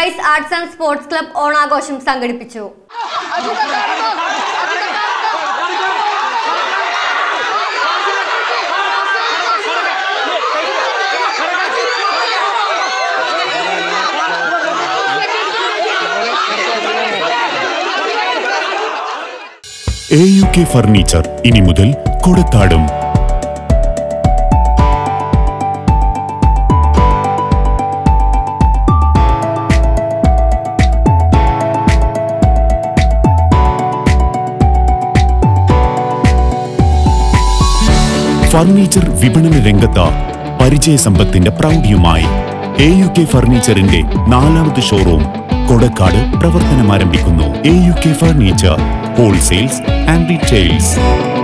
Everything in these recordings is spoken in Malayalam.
vice arts and sports club ഓണാഘോഷം സംഘടിപ്പിച്ചു എ യു കെ ഫർണിച്ചർ ഇനി മുതൽ കൊടക്കാടും ഫർണിച്ചർ വിപണന രംഗത്ത് പരിചയസമ്പത്തിന്റെ പ്രൗഢിയുമായി എ യു കെ ഫർണിച്ചറിന്റെ നാലാമത് ഷോറൂം കൊടക്കാട് പ്രവർത്തനം ആരംഭിക്കുന്നു A U K furniture wholesales and retails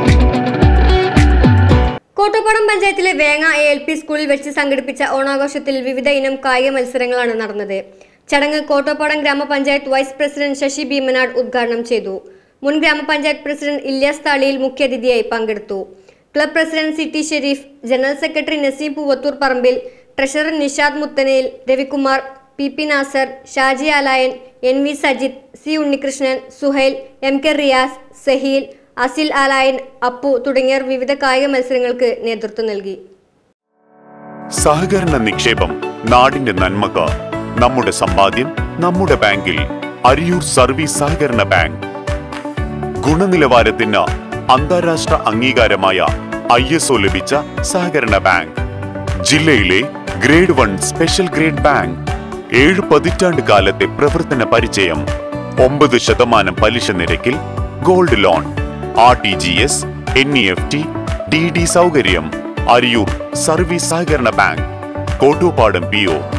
Kottappadam പഞ്ചായത്തിലെ വേങ്ങ എ എൽ പി സ്കൂളിൽ വെച്ച് സംഘടിപ്പിച്ച ഓണാഘോഷത്തിൽ വിവിധ ഇനം കായിക മത്സരങ്ങളാണ് നടന്നത് ചടങ്ങ് കോട്ടപ്പാടം ഗ്രാമപഞ്ചായത്ത് വൈസ് പ്രസിഡന്റ് ശശി ഭീമനാട് ഉദ്ഘാടനം ചെയ്തു മുൻ ഗ്രാമപഞ്ചായത്ത് പ്രസിഡന്റ് ഇല്യാസ് താളിയിൽ മുഖ്യാതിഥിയായി പങ്കെടുത്തു club president C T Sherif general secretary Naseem Poovathoor Parambil treasurer Nishad Muthanayil Ravikumar P P Nasar Shaji Alayan N V Sajith C Unnikrishnan Suhail M K Riyas Saheel Asil Alayan Appu തുടങ്ങിയവർ വിവിധ കായിക മത്സരങ്ങൾക്ക് നേതൃത്വം നൽകി സഹകരണ നിക്ഷേപം നാടിന്റെ നന്മക്ക് നമ്മുടെ സമ്പാദ്യം നമ്മുടെ ബാങ്കിൽ അരിയൂർ സർവീസ് സഹകരണ ബാങ്ക് ഗുണനിലവാരത്തിന് അന്താരാഷ്ട്ര അംഗീകാരമായ ഐ എസ് ഒ ലഭിച്ച സഹകരണ ബാങ്ക് ജില്ലയിലെ grade one special grade bank ഏഴ് പതിറ്റാണ്ട് കാലത്തെ പ്രവർത്തന പരിചയം ഒമ്പത് ശതമാനം പലിശ നിരക്കിൽ gold loan R T G S N E F T D D സൗകര്യം അരിയൂർ സർവീസ് സഹകരണ ബാങ്ക് കോട്ടൂപ്പാടം പി ഒ